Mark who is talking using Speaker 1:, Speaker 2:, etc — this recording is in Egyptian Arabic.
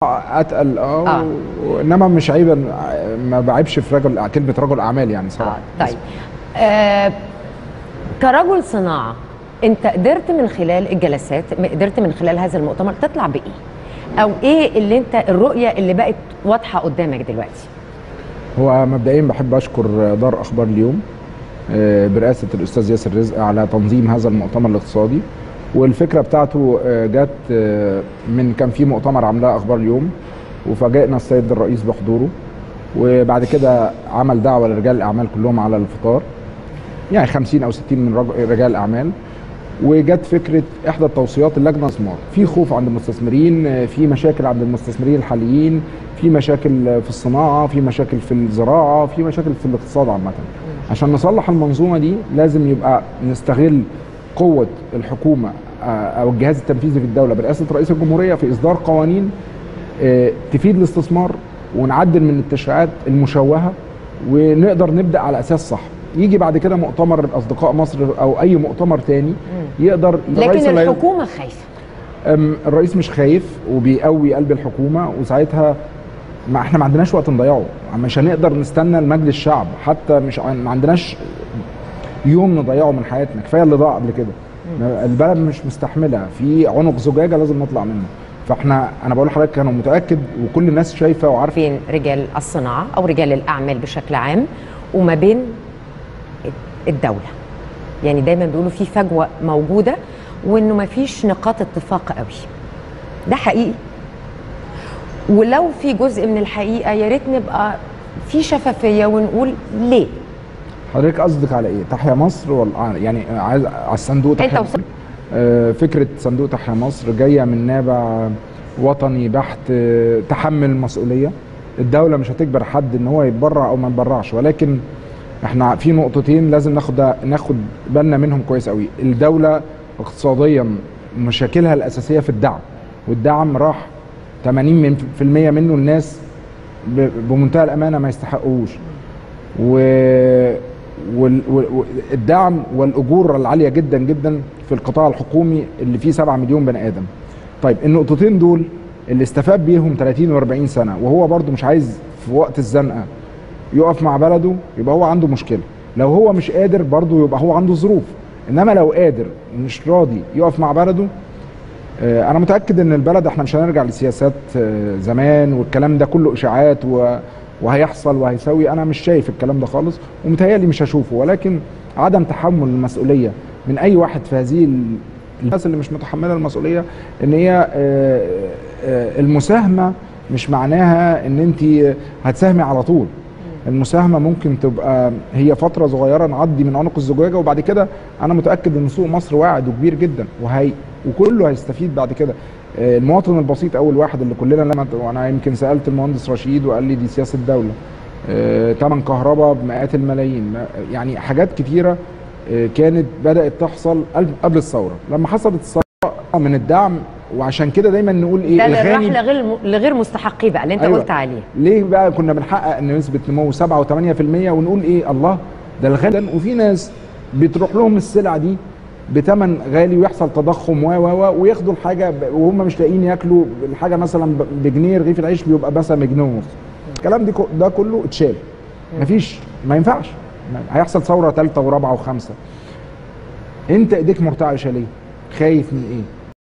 Speaker 1: اتقل اه,
Speaker 2: آه.
Speaker 1: و- انما مش عيب ما بعيبش في رجل كلمه رجل اعمال يعني
Speaker 2: آه.
Speaker 1: صراحه
Speaker 2: طيب آه كرجل صناعه انت قدرت من خلال الجلسات م- قدرت من خلال هذا المؤتمر تطلع بايه او ايه اللي انت الرؤيه اللي بقت واضحه قدامك دلوقتي
Speaker 1: هو مبدئيا بحب اشكر دار اخبار اليوم آه، برئاسه الاستاذ ياسر رزق على تنظيم هذا المؤتمر الاقتصادي والفكره بتاعته آه، جت آه، من كان في مؤتمر عاملاه اخبار اليوم وفاجئنا السيد الرئيس بحضوره وبعد كده عمل دعوه لرجال الاعمال كلهم على الفطار يعني 50 او 60 من رج- رجال الاعمال وجت فكره احدى التوصيات اللجنه الاستثمار في خوف عند المستثمرين آه، في مشاكل عند المستثمرين الحاليين في مشاكل آه، في الصناعه في مشاكل في الزراعه في مشاكل في الاقتصاد عامه عشان نصلح المنظومه دي لازم يبقى نستغل قوه الحكومه آه، او الجهاز التنفيذي في الدوله برئاسه رئيس الجمهوريه في اصدار قوانين آه، تفيد الاستثمار ونعدل من التشريعات المشوهه ونقدر نبدا على اساس صح يجي بعد كده مؤتمر اصدقاء مصر او اي مؤتمر تاني يقدر الرئيس
Speaker 2: لكن
Speaker 1: اللي هي-
Speaker 2: الحكومه خايفه
Speaker 1: أم، الرئيس مش خايف وبيقوي قلب الحكومه وساعتها ما احنا ما عندناش وقت نضيعه مش هنقدر نستنى لمجلس الشعب حتى مش عن- ما عندناش يوم نضيعه من حياتنا كفايه اللي ضاع قبل كده البلد مش مستحمله في عنق زجاجه لازم نطلع منه فاحنا انا بقول لحضرتك انا متاكد وكل الناس شايفه وعارفه
Speaker 2: بين رجال الصناعه او رجال الاعمال بشكل عام وما بين الدوله يعني دايما بيقولوا في فجوه موجوده وانه ما فيش نقاط اتفاق قوي ده حقيقي ولو في جزء من الحقيقه يا ريت نبقى في شفافيه ونقول ليه
Speaker 1: حضرتك قصدك على ايه تحيا مصر ولا يعني عايز على الصندوق تحيا
Speaker 2: وصلت.
Speaker 1: آه، فكره صندوق تحيا مصر جايه من نابع وطني بحت آه، تحمل مسؤوليه الدوله مش هتجبر حد ان هو يتبرع او ما يتبرعش ولكن احنا في نقطتين لازم ناخد ناخد بالنا منهم كويس قوي الدوله اقتصاديا مشاكلها الاساسيه في الدعم والدعم راح 80% منه الناس ب- بمنتهى الامانه ما يستحقوش و وال- وال- والدعم والاجور العاليه جدا جدا في القطاع الحكومي اللي فيه 7 مليون بني ادم. طيب النقطتين دول اللي استفاد بيهم 30 و40 سنه وهو برضو مش عايز في وقت الزنقه يقف مع بلده يبقى هو عنده مشكله. لو هو مش قادر برضو يبقى هو عنده ظروف. انما لو قادر مش راضي يقف مع بلده آه، انا متاكد ان البلد احنا مش هنرجع لسياسات آه، زمان والكلام ده كله اشاعات و... وهيحصل وهيسوي انا مش شايف الكلام ده خالص ومتهيألي مش هشوفه ولكن عدم تحمل المسؤوليه من اي واحد في هذه ال- الناس اللي مش متحمله المسؤوليه ان هي آه، آه، المساهمه مش معناها ان انت هتساهمي على طول المساهمه ممكن تبقى هي فتره صغيره نعدي من عنق الزجاجه وبعد كده انا متاكد ان سوق مصر واعد وكبير جدا وهي وكله هيستفيد بعد كده آه، المواطن البسيط اول واحد اللي كلنا لما وانا يمكن سالت المهندس رشيد وقال لي دي سياسه دوله آه، تمن كهرباء بمئات الملايين ما- يعني حاجات كتيره آه، كانت بدات تحصل قبل- قبل الثوره لما حصلت الثوره من الدعم وعشان كده دايما نقول ايه
Speaker 2: ده اللي راح
Speaker 1: الغني
Speaker 2: لغير لغير مستحقيه بقى اللي انت
Speaker 1: أيوة.
Speaker 2: قلت عليه
Speaker 1: ليه بقى كنا بنحقق ان نسبه نمو 7 و8% ونقول ايه الله ده الغني وفي ناس بتروح لهم السلعه دي بثمن غالي ويحصل تضخم و و و وياخدوا الحاجه ب- وهم مش لاقيين ياكلوا الحاجه مثلا ب- بجنيه رغيف العيش بيبقى مثلا بجنيه ونص الكلام دي كو- ده كله اتشال مفيش ما ينفعش ما- هيحصل ثوره ثالثه ورابعه وخامسه انت ايديك مرتعشه ليه؟ خايف من ايه؟